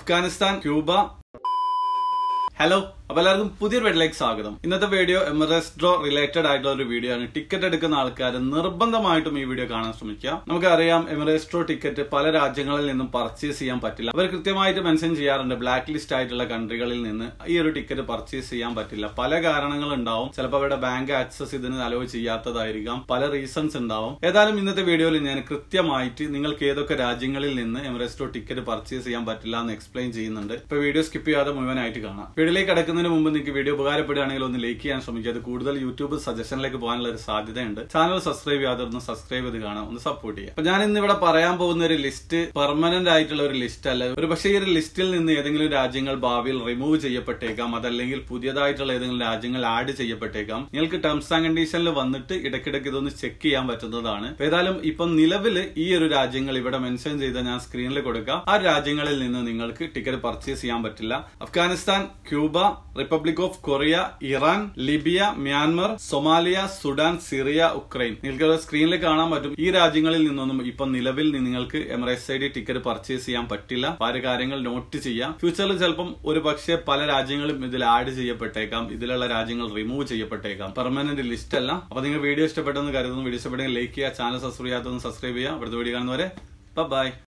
Afghanistan Cuba hello അപ്പൊ എല്ലാവർക്കും പുതിയൊരു വീഡിയോയിലേക്ക് സ്വാഗതം ഇന്നത്തെ വീഡിയോ എമറസ്ട്രോ റിലേറ്റഡ് ആയിട്ടുള്ള ഒരു വീഡിയോ ആണ് ടിക്കറ്റ് എടുക്കുന്ന ആൾക്കാർ നിർബന്ധമായിട്ടും ഈ വീഡിയോ കാണാൻ ശ്രമിക്കുക നമുക്കറിയാം എമറസ്ട്രോ ടിക്കറ്റ് പല രാജ്യങ്ങളിൽ നിന്നും പർച്ചേസ് ചെയ്യാൻ പറ്റില്ല അവർ കൃത്യമായിട്ട് മെൻഷൻ ചെയ്യാറുണ്ട് ബ്ലാക്ക് ലിസ്റ്റ് ആയിട്ടുള്ള കൺട്രികളിൽ നിന്ന് ഈ ഒരു ടിക്കറ്റ് പർച്ചേസ് ചെയ്യാൻ പറ്റില്ല പല കാരണങ്ങൾ ഉണ്ടാവും ചിലപ്പോൾ അവരുടെ ബാങ്ക് ആക്സസ് ഇതിന് അലോ ചെയ്യാത്തതായിരിക്കാം പല റീസൺസ് ഉണ്ടാവും ഏതായാലും ഇന്നത്തെ വീഡിയോയിൽ ഞാൻ കൃത്യമായിട്ട് നിങ്ങൾക്ക് ഏതൊക്കെ രാജ്യങ്ങളിൽ നിന്ന് എമറസ്ട്രോ ടിക്കറ്റ് പർച്ചേസ് ചെയ്യാൻ പറ്റില്ല എന്ന് എക്സ്പ്ലെയിൻ ചെയ്യുന്നുണ്ട് ഇപ്പൊ വീഡിയോ സ്കിപ്പ് ചെയ്യാതെ മുഴുവനായിട്ട് കാണാം വീഡിയോയിലേക്ക് കിടക്കുന്നതിന് മുമ്പ് നിങ്ങൾക്ക് വീഡിയോ ഉപകാരപ്പെടുകയാണെങ്കിൽ ഒന്ന് ലൈക്ക് ചെയ്യാൻ ശ്രമിക്കുക അത് കൂടുതൽ യൂട്യൂബ് സജഷനിലേക്ക് പോകാനുള്ള ഒരു സാധ്യതയുണ്ട് ചാനൽ സബ്സ്ക്രൈബ് ചെയ്യാതെ ഒന്ന് സബ്സ്ക്രൈബ് ചെയ്ത് കാണാം ഒന്ന് സപ്പോർട്ട് ചെയ്യാം അപ്പൊ ഞാൻ ഇന്ന് ഇവിടെ പറയാൻ പോകുന്ന ഒരു ലിസ്റ്റ് പെർമനന്റ് ആയിട്ടുള്ള ഒരു ലിസ്റ്റ് അല്ല ഒരു പക്ഷേ ഈ ഒരു ലിസ്റ്റിൽ നിന്ന് ഏതെങ്കിലും രാജ്യങ്ങൾ ഭാവിയിൽ റിമൂവ് ചെയ്യപ്പെട്ടേക്കാം അതല്ലെങ്കിൽ പുതിയതായിട്ടുള്ള ഏതെങ്കിലും രാജ്യങ്ങൾ ആഡ് ചെയ്യപ്പെട്ടേക്കാം നിങ്ങൾക്ക് ടേംസ് ആൻഡ് കണ്ടീഷനിൽ വന്നിട്ട് ഇടയ്ക്കിടയ്ക്ക് ഇതൊന്ന് ചെക്ക് ചെയ്യാൻ പറ്റുന്നതാണ് അപ്പൊ ഏതായാലും ഇപ്പം നിലവിൽ ഈ ഒരു രാജ്യങ്ങൾ ഇവിടെ മെൻഷൻ ചെയ്ത ഞാൻ സ്ക്രീനിൽ കൊടുക്കാം ആ രാജ്യങ്ങളിൽ നിന്ന് നിങ്ങൾക്ക് ടിക്കറ്റ് പർച്ചേസ് ചെയ്യാൻ പറ്റില്ല Afghanistan Cuba Republic of Korea Iran Libya Myanmar Somalia Sudan Syria Ukraine നിങ്ങൾക്ക് സ്ക്രീനിൽ കാണാൻ പറ്റും ഈ രാജ്യങ്ങളിൽ നിന്നൊന്നും ഇപ്പൊ നിലവിൽ നിങ്ങൾക്ക് Emirates I D ticket purchase ചെയ്യാൻ പറ്റില്ല പല കാര്യങ്ങൾ നോട്ട് ചെയ്യാം ഫ്യൂച്ചറിൽ ചിലപ്പം ഒരു പക്ഷേ പല രാജ്യങ്ങളും ഇതിൽ ആഡ് ചെയ്യപ്പെട്ടേക്കാം ഇതിലുള്ള രാജ്യങ്ങൾ റിമൂവ് ചെയ്യപ്പെട്ടേക്കാം പെർമനന്റ് ലിസ്റ്റ് അല്ല അപ്പൊ നിങ്ങൾ വീഡിയോ ഇഷ്ടപ്പെട്ടെന്ന് കരുതുന്നു വീഡിയോ ഇഷ്ടപ്പെട്ടെങ്കിൽ ലൈക്ക് ചെയ്യുക ചാനൽ സബ്സ്ക്രൈബ് ചെയ്യാത്തതെന്ന് സബ്സ്ക്രൈബ് ചെയ്യുക ഇവിടുത്തെ വീഡിയോ കാണുന്നവരെ ബൈ